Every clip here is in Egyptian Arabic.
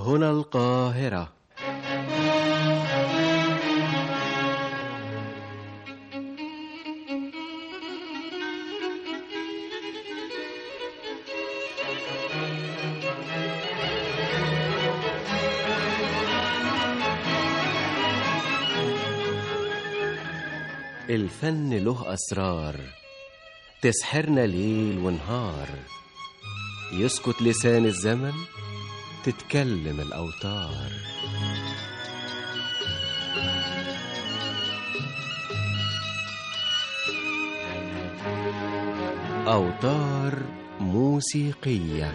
هنا القاهرة الفن له أسرار تسحرنا ليل ونهار يسكت لسان الزمن تتكلم الأوتار أوتار موسيقية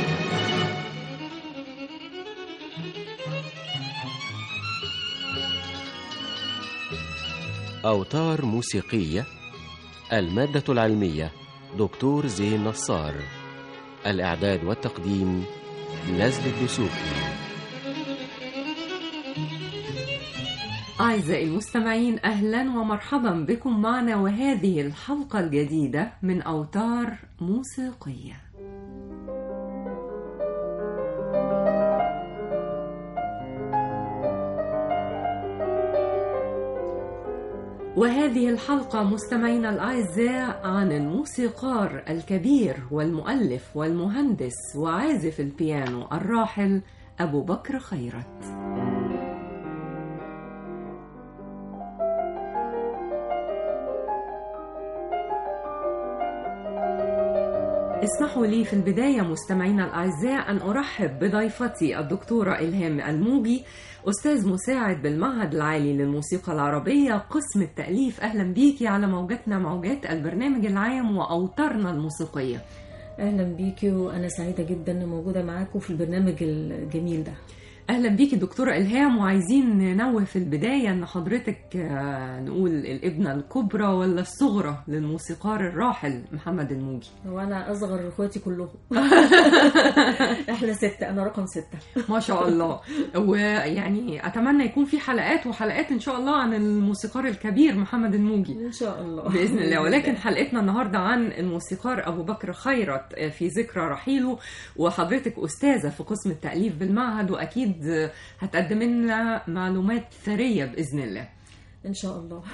أوتار موسيقية المادة العلمية دكتور زين نصار الإعداد والتقديم نزل الدسوقي أعزائي المستمعين أهلا ومرحبا بكم معنا وهذه الحلقة الجديدة من أوتار موسيقية وهذه الحلقة مستمعينا الأعزاء عن الموسيقار الكبير والمؤلف والمهندس وعازف البيانو الراحل أبو بكر خيرت اسمحوا لي في البداية مستمعينا الأعزاء أن أرحب بضيفتي الدكتورة إلهام الموجي أستاذ مساعد بالمعهد العالي للموسيقى العربية قسم التأليف أهلا بيكي على موجاتنا موجات البرنامج العام وأوتارنا الموسيقية اهلا بيكي وانا سعيده جدا اني موجوده معاكم في البرنامج الجميل ده اهلا بيكي دكتوره الهام وعايزين ننوه في البدايه ان حضرتك آه، نقول الابنه الكبرى ولا الصغرى للموسيقار الراحل محمد الموجي وانا اصغر اخواتي كلهم احنا ستة انا رقم ستة ما شاء الله ويعني اتمنى يكون في حلقات وحلقات ان شاء الله عن الموسيقار الكبير محمد الموجي ان شاء الله باذن الله ولكن حلقتنا النهارده عن الموسيقار ابو بكر خيرت في ذكرى رحيله وحضرتك استاذه في قسم التاليف بالمعهد واكيد هتقدم لنا معلومات ثريه باذن الله ان شاء الله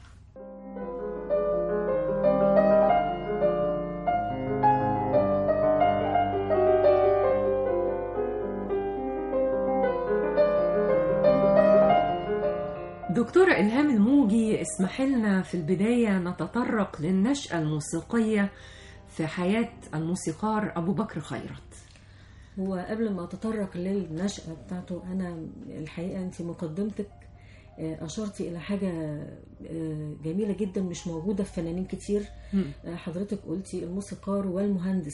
دكتورة إلهام الموجي اسمح لنا في البداية نتطرق للنشأة الموسيقية في حياة الموسيقار أبو بكر خيرت هو قبل ما اتطرق للنشأة بتاعته انا الحقيقة انت مقدمتك آه، اشرتي الى حاجة آه، جميلة جدا مش موجودة في فنانين كتير آه، حضرتك قلتي الموسيقار والمهندس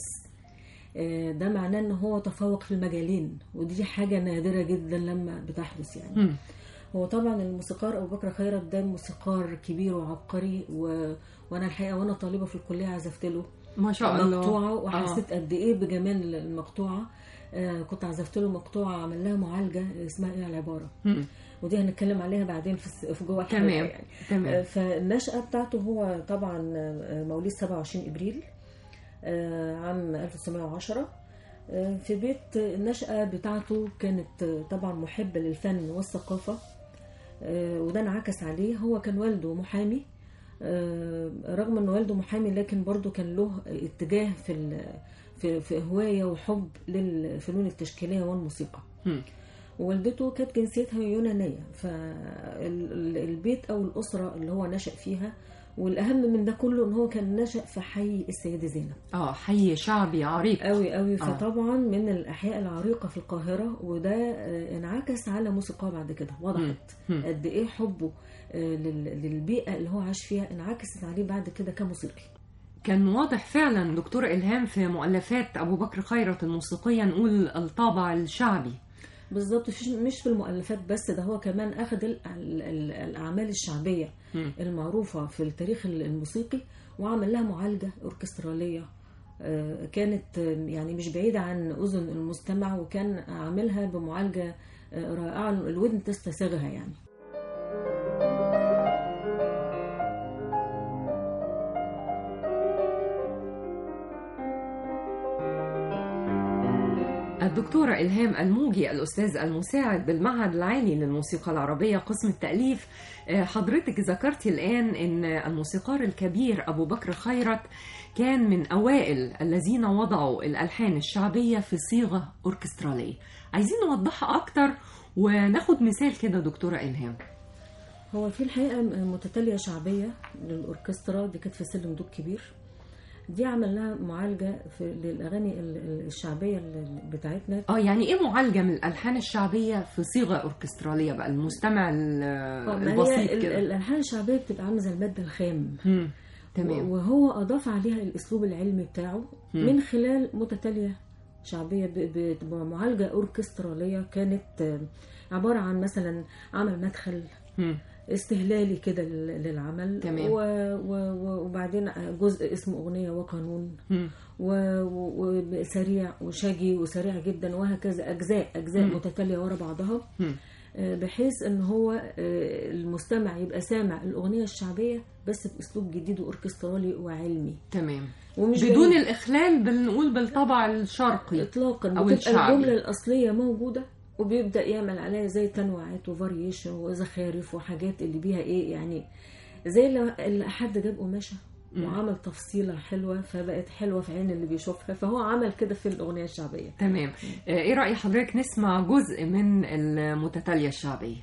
آه، ده معناه ان هو تفوق في المجالين ودي حاجة نادرة جدا لما بتحدث يعني مم. هو طبعا الموسيقار ابو بكر خيرت ده موسيقار كبير وعبقري و... وانا الحقيقه وانا طالبه في الكليه عزفت له ما شاء الله مقطوعه آه. وحسيت قد ايه بجمال المقطوعه آه كنت عزفت له مقطوعه عمل لها معالجه اسمها ايه العباره مم. ودي هنتكلم عليها بعدين في, الس- في جوه الحلقه تمام يعني آه، تمام فالنشأة بتاعته هو طبعا آه، مواليد 27 ابريل آه، عام 1910 آه، في بيت النشأة بتاعته كانت آه، طبعا محبة للفن والثقافة آه، وده انعكس عليه هو كان والده محامي آه، رغم ان والده محامي لكن برضه كان له اتجاه في ال- في في هوايه وحب للفنون التشكيليه والموسيقى مم. والدته كانت جنسيتها يونانية فالبيت أو الأسرة اللي هو نشأ فيها والأهم من ده كله إن هو كان نشأ في حي السيدة زينب اه حي شعبي عريق قوي قوي آه. فطبعا من الأحياء العريقة في القاهرة وده آه، انعكس على موسيقاه بعد كده وضحت مم. قد إيه حبه آه، لل- للبيئة اللي هو عاش فيها انعكست عليه بعد كده كموسيقي كان واضح فعلا دكتورة إلهام في مؤلفات أبو بكر خيرت الموسيقية نقول الطابع الشعبي بالظبط فيش- مش في المؤلفات بس ده هو كمان أخذ ال- ال- ال- الأعمال الشعبية مم. المعروفة في التاريخ الموسيقي وعمل لها معالجة أوركسترالية آه، كانت آه، يعني مش بعيدة عن أذن المستمع وكان عاملها بمعالجة آه، رائعة الودن تستساغها يعني الدكتورة إلهام الموجي الأستاذ المساعد بالمعهد العالي للموسيقى العربية قسم التأليف آه، حضرتك ذكرتي الآن أن الموسيقار الكبير أبو بكر خيرت كان من أوائل الذين وضعوا الألحان الشعبية في صيغة أوركسترالية عايزين نوضحها أكتر وناخد مثال كده دكتورة إلهام هو في الحقيقة متتالية شعبية للأوركسترا دي كانت في سلم دوب كبير دي عمل لها معالجة في للأغاني ال- ال- الشعبية ال- بتاعتنا اه يعني ايه معالجة من الألحان الشعبية في صيغة أوركسترالية بقى المستمع ال- آه، ما البسيط هي ال- كده الألحان الشعبية بتبقى عاملة زي المادة الخام مم. تمام وهو أضاف عليها الأسلوب العلمي بتاعه مم. من خلال متتالية شعبية ب- ب- بمعالجة أوركسترالية كانت آه، عبارة عن مثلا عمل مدخل مم. استهلالي كده لل- للعمل تمام. و... و... و- وبعدين جزء اسمه أغنية وقانون مم. و- و- وسريع وشجي وسريع جدا وهكذا أجزاء أجزاء مم. متتالية ورا بعضها مم. آه، بحيث ان هو آه، المستمع يبقى سامع الاغنيه الشعبيه بس باسلوب جديد واوركسترالي وعلمي تمام ومش بدون جاي- الإخلال بنقول بالطبع الشرقي اطلاقا أو بتبقى الشعبي. الجمله الاصليه موجوده وبيبدا يعمل عليها زي تنوعات وفاريشن وزخارف وحاجات اللي بيها ايه يعني زي لو اللي حد جاب قماشه وعمل تفصيله حلوه فبقت حلوه في عين اللي بيشوفها فهو عمل كده في الاغنيه الشعبيه تمام آه، ايه رأي حضرتك نسمع جزء من المتتالية الشعبية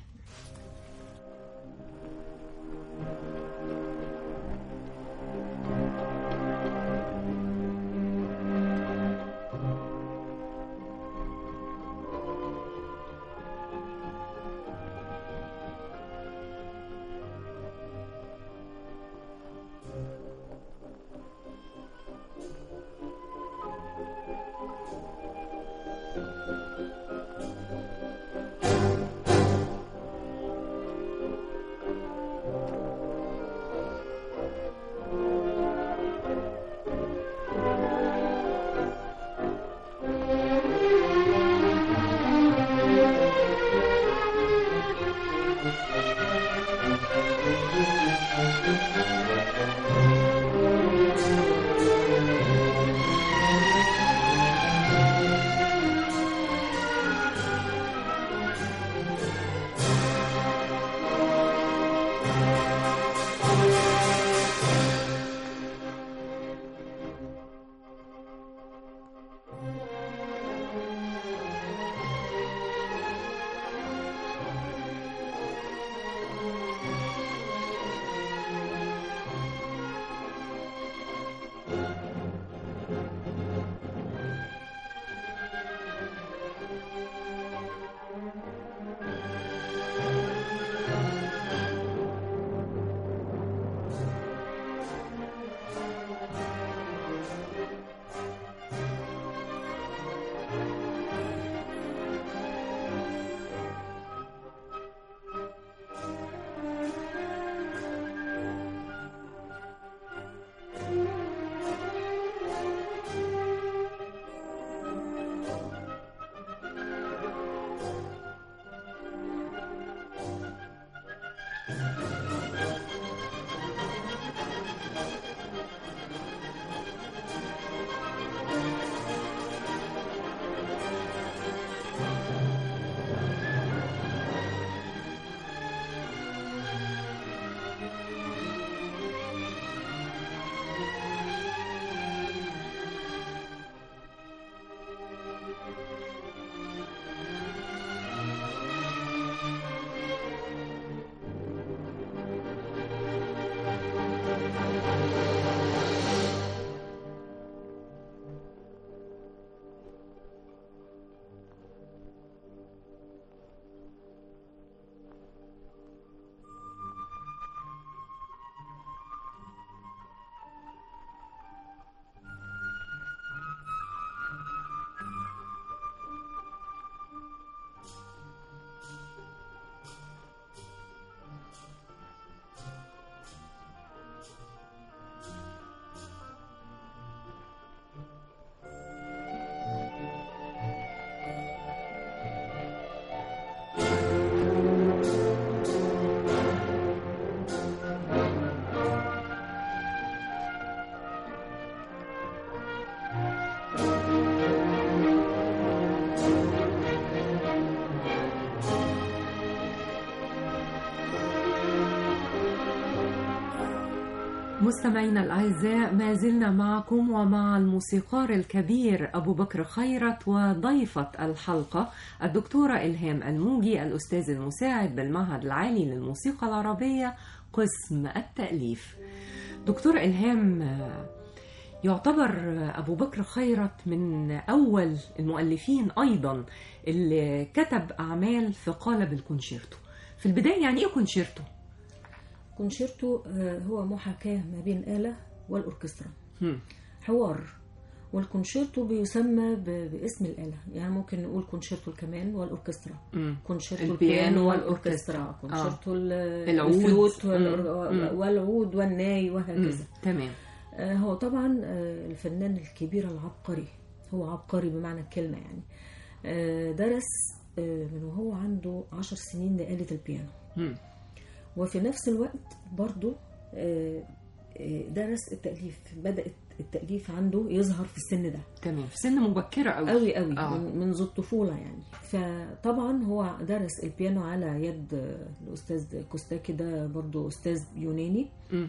مستمعينا الأعزاء ما زلنا معكم ومع الموسيقار الكبير أبو بكر خيرت وضيفة الحلقة الدكتورة إلهام الموجي الأستاذ المساعد بالمعهد العالي للموسيقى العربية قسم التأليف دكتور إلهام يعتبر أبو بكر خيرت من أول المؤلفين أيضا اللي كتب أعمال في قالب الكونشيرتو في البداية يعني إيه كونشيرتو؟ كونشيرتو آه، هو محاكاة ما بين آلة والأوركسترا هم. حوار والكونشيرتو بيسمى ب- باسم الآلة يعني ممكن نقول كونشيرتو الكمان والأوركسترا مم. كونشيرتو البيانو البيانو والأوركسترا. والأوركسترا كونشيرتو ال- العود. الفلوت مم. وال- مم. والعود والناي مم. وهكذا تمام آه، هو طبعا آه، الفنان الكبير العبقري هو عبقري بمعنى الكلمة يعني آه، درس آه، من وهو عنده عشر سنين لآلة البيانو مم. وفي نفس الوقت برضو آه، آه، درس التأليف بدأ التأليف عنده يظهر في السن ده تمام في سن مبكرة قوي قوي قوي آه. من منذ الطفولة يعني فطبعا هو درس البيانو على يد آه، الأستاذ كوستاكي ده برضو أستاذ يوناني مم.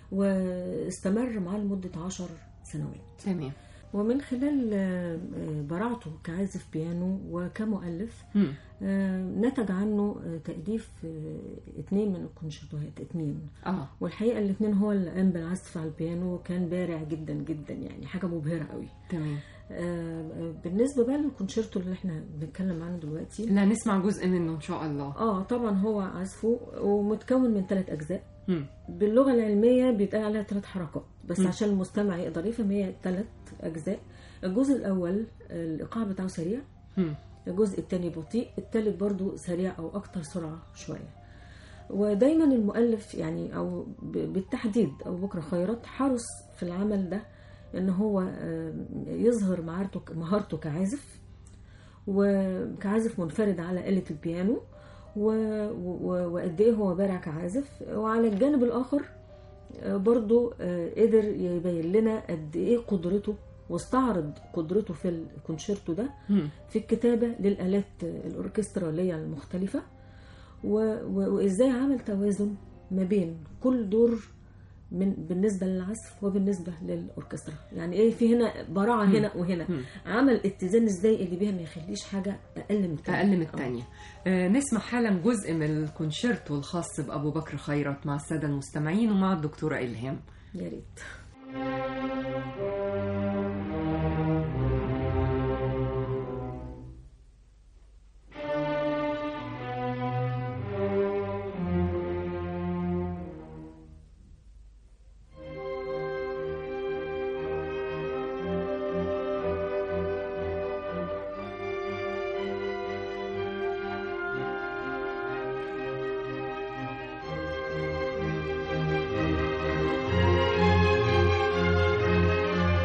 واستمر معاه لمدة عشر سنوات تمام ومن خلال آه، آه، براعته كعازف بيانو وكمؤلف مم. آه، نتج عنه آه، تأليف آه، اتنين من الكونشيرتوهات اتنين اه والحقيقة الاتنين هو اللي قام بالعزف على البيانو وكان بارع جدا جدا يعني حاجة مبهرة قوي تمام آه، آه، بالنسبة بقى للكونشيرتو اللي احنا بنتكلم عنه دلوقتي لا نسمع جزء منه ان شاء الله اه طبعا هو عزفه ومتكون من ثلاث أجزاء مم. باللغة العلمية بيتقال عليها ثلاث حركات بس م. عشان المستمع يقدر يفهم هي ثلاث أجزاء الجزء الأول الإيقاع بتاعه سريع مم. الجزء الثاني بطيء الثالث برضو سريع أو أكتر سرعة شوية ودايما المؤلف يعني أو ب- بالتحديد أبو بكر خيرت حرص في العمل ده إن هو آه، يظهر مهارته مهارته كعازف وكعازف منفرد على آلة البيانو و- و- وقد ايه هو بارع كعازف وعلى الجانب الاخر آه، برضو آه، قدر يبين لنا قد ايه قدرته واستعرض قدرته في الكونشيرتو ده مم. في الكتابة للآلات الأوركسترالية المختلفة و- و- وإزاي عمل توازن ما بين كل دور من بالنسبة للعزف وبالنسبة للأوركسترا يعني إيه في هنا براعة هنا وهنا مم. عمل اتزان إزاي اللي بيها ما يخليش حاجة أقل من التانية أقل من آه. الثانية آه نسمع حالا جزء من الكونشيرتو الخاص بأبو بكر خيرت مع السادة المستمعين ومع الدكتورة إلهام يا ريت Thank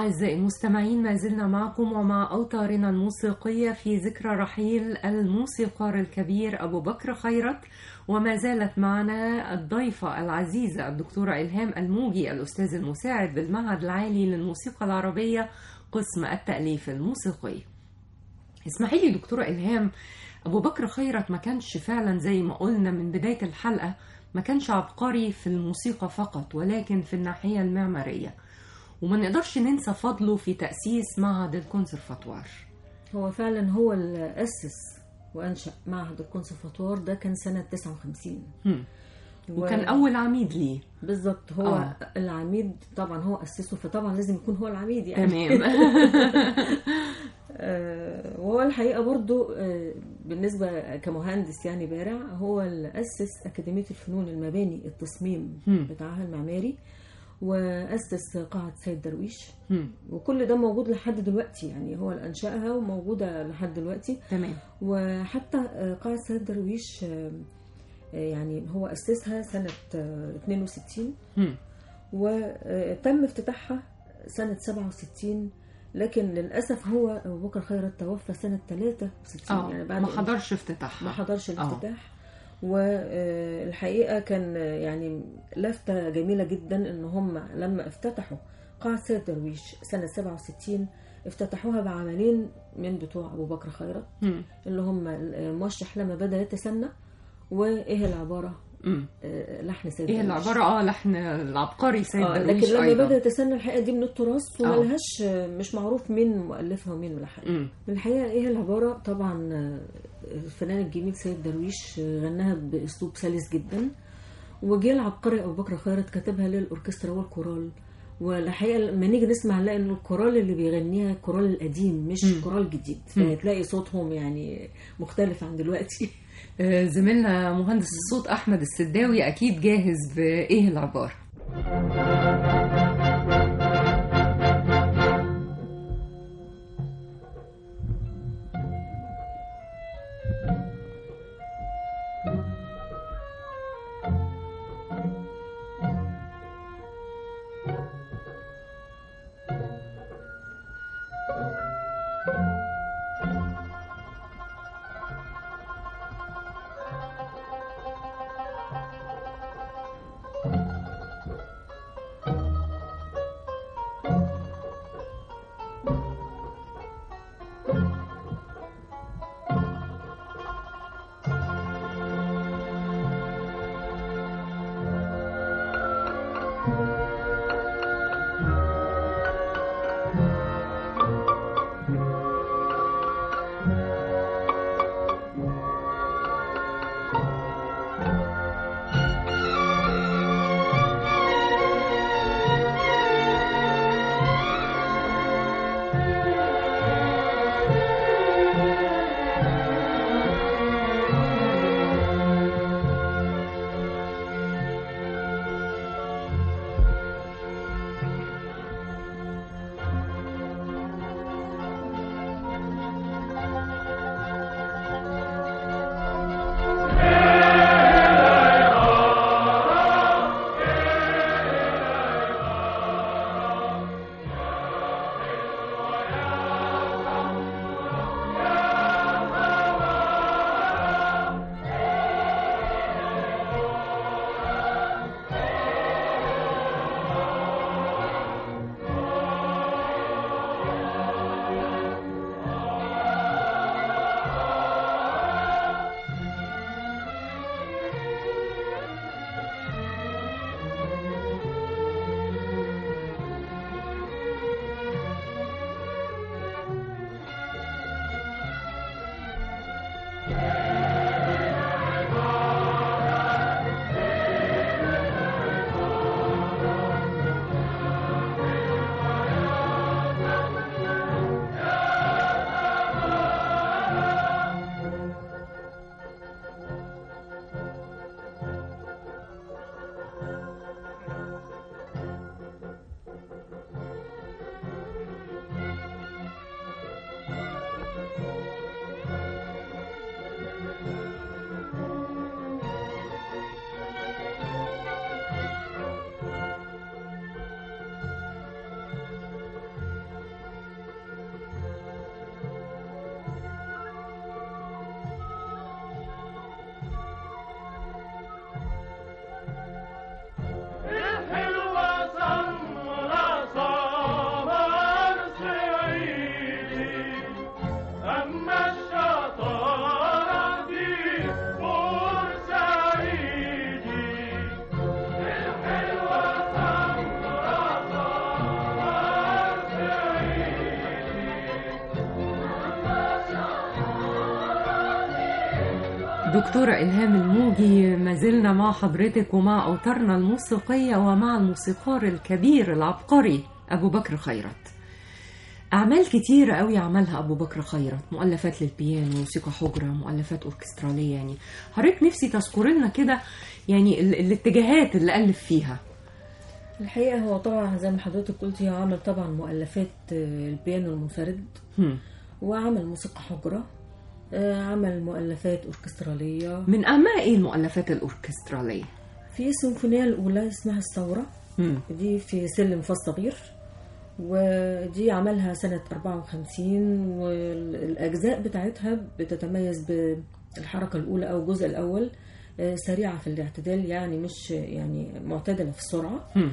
أعزائي المستمعين ما زلنا معكم ومع أوتارنا الموسيقية في ذكرى رحيل الموسيقار الكبير أبو بكر خيرت وما زالت معنا الضيفة العزيزة الدكتورة إلهام الموجي الأستاذ المساعد بالمعهد العالي للموسيقى العربية قسم التأليف الموسيقي اسمحي لي دكتورة إلهام أبو بكر خيرت ما كانش فعلا زي ما قلنا من بداية الحلقة ما كانش عبقري في الموسيقى فقط ولكن في الناحية المعمارية وما نقدرش ننسى فضله في تأسيس معهد الكونسرفاتوار هو فعلا هو اللي أسس وأنشأ معهد الكونسرفاتوار ده كان سنة 59 هم. وكان أول عميد ليه بالظبط هو آه. آه. العميد طبعا هو أسسه فطبعا لازم يكون هو العميد يعني تمام آه، وهو الحقيقة برضو آه، بالنسبة كمهندس يعني بارع هو اللي أسس أكاديمية الفنون المباني التصميم هم. بتاعها المعماري وأسس قاعة سيد درويش هم. وكل ده موجود لحد دلوقتي يعني هو اللي أنشأها وموجودة لحد دلوقتي تمام وحتى آه، قاعة سيد درويش آه، آه، يعني هو أسسها سنة آه، 62 هم. وتم افتتاحها سنة 67 لكن للأسف هو أبو بكر خيرت توفى سنة 63 اه يعني بعد ما حضرش افتتاحها ما حضرش آه. الافتتاح والحقيقة كان آه، يعني لفتة جميلة جدا إن هم لما افتتحوا قاعة سيد درويش سنة 67 افتتحوها بعملين من بتوع أبو بكر خيرت هم. اللي هم موشح لما بدأ يتسنى وإيه العبارة هم. آه، لحن سيد ايه درويش. العبارة اه لحن العبقري سيد آه درويش لكن لما أيضا. بدا يتسنى الحقيقه دي من التراث آه. وملهاش مش معروف مين مؤلفها ومين ملحنها مم. الحقيقه ايه العباره طبعا آه، الفنان الجميل سيد درويش آه، غناها باسلوب سلس جدا وجه العبقري ابو بكر خيرت كتبها للاوركسترا والكورال والحقيقه لما نيجي نسمع نلاقي ان الكورال اللي بيغنيها الكورال القديم مش مم. كورال جديد مم. فتلاقي صوتهم يعني مختلف عن دلوقتي آه، زميلنا مهندس الصوت احمد السداوي اكيد جاهز بايه العباره دكتورة إلهام الموجي ما زلنا مع حضرتك ومع أوتارنا الموسيقية ومع الموسيقار الكبير العبقري أبو بكر خيرت أعمال كتيرة قوي عملها أبو بكر خيرت مؤلفات للبيانو موسيقى حجرة مؤلفات أوركسترالية يعني حضرتك نفسي تذكر لنا كده يعني ال- الاتجاهات اللي ألف فيها الحقيقة هو طبعا زي ما حضرتك قلتي هو عمل طبعا مؤلفات آه، البيانو المنفرد هم. وعمل موسيقى حجرة آه، عمل مؤلفات أوركسترالية من أهمها إيه المؤلفات الأوركسترالية؟ في السيمفونية الأولى اسمها الثورة هم. دي في سلم فاس صغير ودي عملها سنة 54 والأجزاء بتاعتها بتتميز بالحركة الأولى أو الجزء الأول آه، سريعة في الاعتدال يعني مش يعني معتدلة في السرعة هم.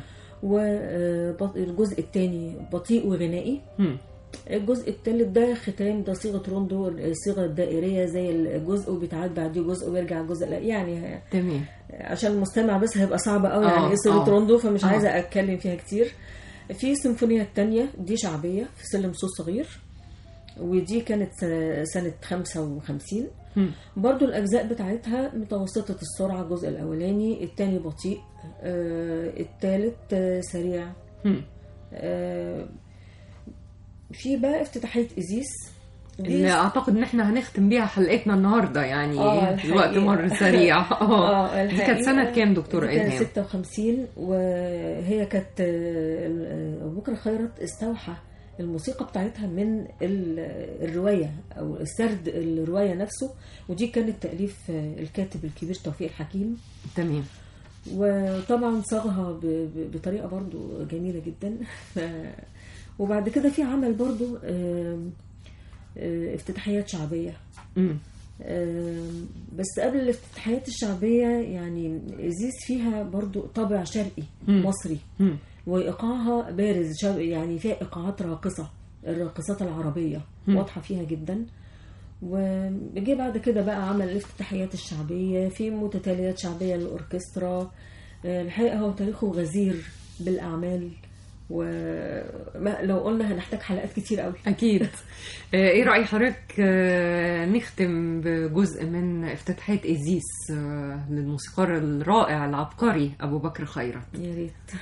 والجزء الثاني بطيء وغنائي هم. الجزء الثالث ده ختام ده صيغة روندو الصيغة الدائرية زي الجزء وبيتعاد بعديه جزء ويرجع الجزء لا يعني تمام عشان المستمع بس هيبقى صعب قوي آه، يعني ايه صيغة آه. روندو فمش آه. عايزة اتكلم فيها كتير في السيمفونية الثانية دي شعبية في سلم صوت صغير ودي كانت س- سنة 55 هم. برضو الأجزاء بتاعتها متوسطة السرعة الجزء الأولاني الثاني بطيء آه الثالث آه سريع هم. آه في بقى افتتاحية إزيس دي اللي اعتقد ان احنا هنختم بيها حلقتنا النهارده يعني آه، الوقت الحقيقة. مر سريع اه دي كانت الحقيقة سنه كام دكتوره دي كانت الهام 56 وهي كانت آه، أبو بكر خيرت استوحى الموسيقى بتاعتها من ال- الرواية أو السرد الرواية نفسه ودي كانت تأليف آه، الكاتب الكبير توفيق الحكيم تمام وطبعا صاغها ب- ب- بطريقة برضو جميلة جدا ف- وبعد كده في عمل برضو آم، آه، افتتاحيات شعبية امم آم، بس قبل الافتتاحيات الشعبية يعني زيز فيها برضو طابع شرقي مم. مصري مم. وإيقاعها بارز شر- يعني فيها إيقاعات راقصة الراقصات العربية مم. واضحة فيها جدا وجي بعد كده بقى عمل الافتتاحيات الشعبية في متتاليات شعبية للأوركسترا آه، الحقيقة هو تاريخه غزير بالأعمال ولو قلنا هنحتاج حلقات كتير قوي اكيد آه، ايه راي حضرتك آه، نختم بجزء من افتتاحيه ازيس آه، للموسيقار الرائع العبقري ابو بكر خيرت يا ريت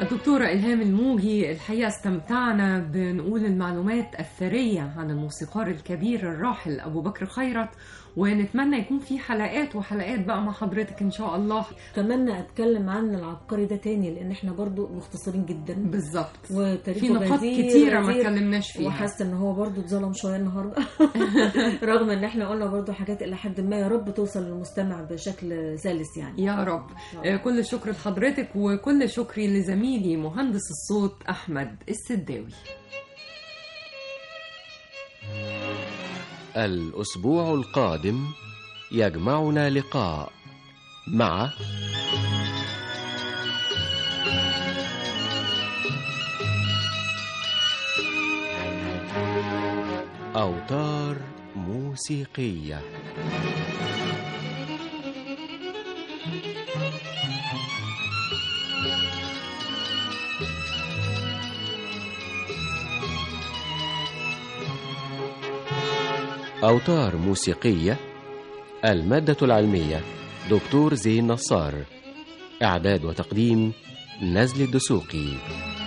الدكتورة إلهام الموجي الحقيقة استمتعنا بنقول المعلومات الثرية عن الموسيقار الكبير الراحل أبو بكر خيرت ونتمنى يكون في حلقات وحلقات بقى مع حضرتك إن شاء الله اتمنى اتكلم عن العبقري ده تاني لان احنا برضو مختصرين جدا بالظبط وتاريخه في نقاط غزير كتيرة ما غزير. اتكلمناش فيها وحاسه ان هو برضو اتظلم شويه النهارده رغم ان احنا قلنا برضو حاجات الى حد ما يا رب توصل للمستمع بشكل سلس يعني يا رب آه، كل الشكر لحضرتك وكل شكري لزميلي مهندس الصوت أحمد السداوي الأسبوع القادم يجمعنا لقاء مع أوتار موسيقية أوتار موسيقية المادة العلمية دكتور زين نصار إعداد وتقديم نزل الدسوقي